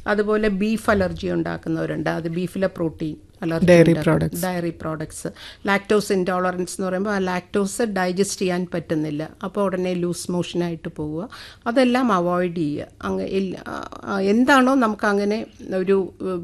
അതുപോലെ beef allergy ഉണ്ടാക്കുന്നവരുണ്ട് അത് ബീഫിലെ protein allergy Dairy products. Dairy products lactose intolerance എന്ന് പറയുമ്പോൾ ആ ലാക്ടോസ് ഡൈജസ്റ്റ് ചെയ്യാൻ പറ്റുന്നില്ല അപ്പോൾ ഉടനെ ലൂസ് മോഷനായിട്ട് പോവുക അതെല്ലാം അവോയ്ഡ് ചെയ്യുക അങ്ങ് ഇല്ല- ആ, എന്താണോ നമുക്ക് അങ്ങനെ ഒരു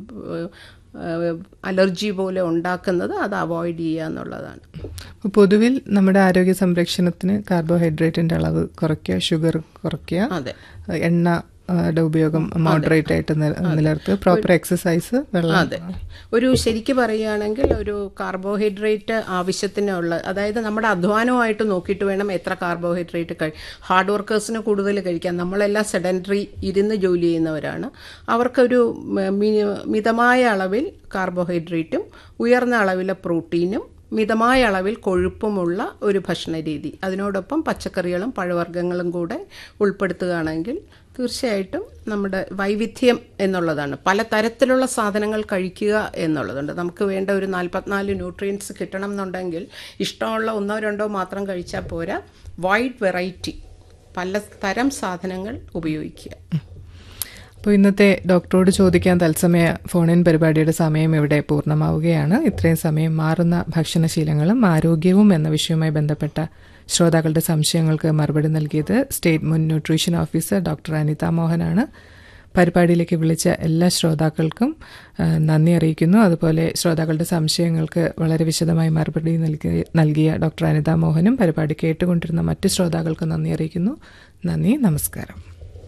അലർജി പോലെ ഉണ്ടാക്കുന്നത് അത് അവോയ്ഡ് ചെയ്യുക എന്നുള്ളതാണ് അപ്പോൾ പൊതുവിൽ നമ്മുടെ ആരോഗ്യ സംരക്ഷണത്തിന് കാർബോഹൈഡ്രേറ്റിന്റെ അളവ് കുറയ്ക്കുക ഷുഗർ കുറയ്ക്കുക അതെ എണ്ണ ആ, യുടെ ഉപയോഗം മോഡറേറ്റ് ആയിട്ട് നില- നിലനിർത്തുക പ്രോപ്പർ എക്സസൈസ് വെള്ളം അതെ ഒരു ശരിക്ക് പറയുകയാണെങ്കിൽ ഒരു കാർബോഹൈഡ്രേറ്റ് ആവശ്യത്തിനുള്ള അതായത് നമ്മുടെ അധ്വാനമായിട്ട് നോക്കിയിട്ട് വേണം എത്ര കാർബോഹൈഡ്രേറ്റ് കഴി ഹാർഡ് വർക്കേഴ്സിന് കൂടുതൽ കഴിക്കാൻ നമ്മളെല്ലാം സെഡൻറ്ററി ഇരുന്ന് ജോലി ചെയ്യുന്നവരാണ് അവർക്കൊരു മ- മി- മിതമായ അളവിൽ കാർബോഹൈഡ്രേറ്റും ഉയർന്ന അളവിലെ പ്രോട്ടീനും മിതമായ അളവിൽ കൊഴുപ്പുമുള്ള ഒരു ഭക്ഷണ രീതി അതിനോടൊപ്പം പച്ചക്കറികളും പഴവർഗ്ഗങ്ങളും കൂടെ ഉൾപ്പെടുത്തുകയാണെങ്കിൽ തീർച്ചയായിട്ടും നമ്മുടെ വൈവിധ്യം എന്നുള്ളതാണ് പല തരത്തിലുള്ള സാധനങ്ങൾ കഴിക്കുക എന്നുള്ളതുണ്ട് നമുക്ക് വേണ്ട ഒരു നാൽപ്പത്തിനാല് ന്യൂട്രിയൻസ് കിട്ടണം എന്നുണ്ടെങ്കിൽ ഇഷ്ടമുള്ള ഒന്നോ രണ്ടോ മാത്രം കഴിച്ചാൽ പോരാ വൈഡ് വെറൈറ്റി പല തരം സാധനങ്ങൾ ഉപയോഗിക്കുക അപ്പോൾ ഇന്നത്തെ ഡോക്ടറോട് ചോദിക്കാൻ തത്സമയ ഫോണിൻ പരിപാടിയുടെ സമയം ഇവിടെ പൂർണ്ണമാവുകയാണ് ഇത്രയും സമയം മാറുന്ന ഭക്ഷണശീലങ്ങളും ആരോഗ്യവും എന്ന വിഷയവുമായി ബന്ധപ്പെട്ട ശ്രോതാക്കളുടെ സംശയങ്ങൾക്ക് മറുപടി നൽകിയത് സ്റ്റേറ്റ് മുൻ ന്യൂട്രീഷൻ ഓഫീസർ ഡോക്ടർ അനിത മോഹനാണ് പരിപാടിയിലേക്ക് വിളിച്ച എല്ലാ ശ്രോതാക്കൾക്കും ആ, നന്ദി അറിയിക്കുന്നു അതുപോലെ ശ്രോതാക്കളുടെ സംശയങ്ങൾക്ക് വളരെ വിശദമായി മറുപടി നൽകി നൽകിയ ഡോക്ടർ അനിത മോഹനും പരിപാടി കേട്ടുകൊണ്ടിരുന്ന മറ്റ് ശ്രോതാക്കൾക്കും നന്ദി അറിയിക്കുന്നു നന്ദി നമസ്കാരം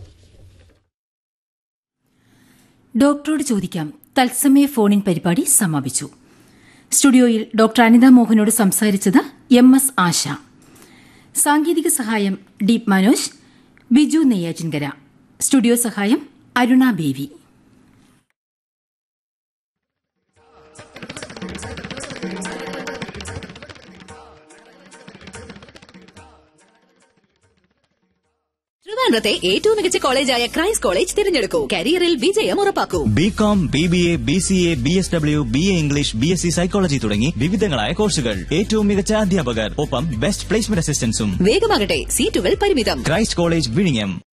ഡോക്ടറോട് ചോദിക്കാം തത്സമയ ഫോണിൻ പരിപാടി സമാപിച്ചു സ്റ്റുഡിയോയിൽ ഡോക്ടർ അനിത മോഹനോട് സംസാരിച്ചത് എം എസ് ആശ സാങ്കേതിക സഹായം ഡീപ് മനോജ് ബിജു നെയ്യാറ്റിൻകര സ്റ്റുഡിയോ സഹായം അരുണ ബേവി ട്രിവാൻഡ്രത്തെ ഏറ്റവും മികച്ച കോളേജായ ക്രൈസ്റ്റ് കോളേജ് തിരഞ്ഞെടുക്കൂ കരിയറിൽ വിജയം ഉറപ്പാക്കൂ B com B B A B C A B S W B A English B S C psychology തുടങ്ങി വിവിധങ്ങളായ കോഴ്സുകൾ ഏറ്റവും മികച്ച അധ്യാപകർ ഒപ്പം ബെസ്റ്റ് പ്ലേസ്മെന്റ് അസിസ്റ്റൻസും വേഗമാകട്ടെ സീറ്റുകൾ പരിമിതം ക്രൈസ്റ്റ് കോളേജ് വിഴിഞ്ഞം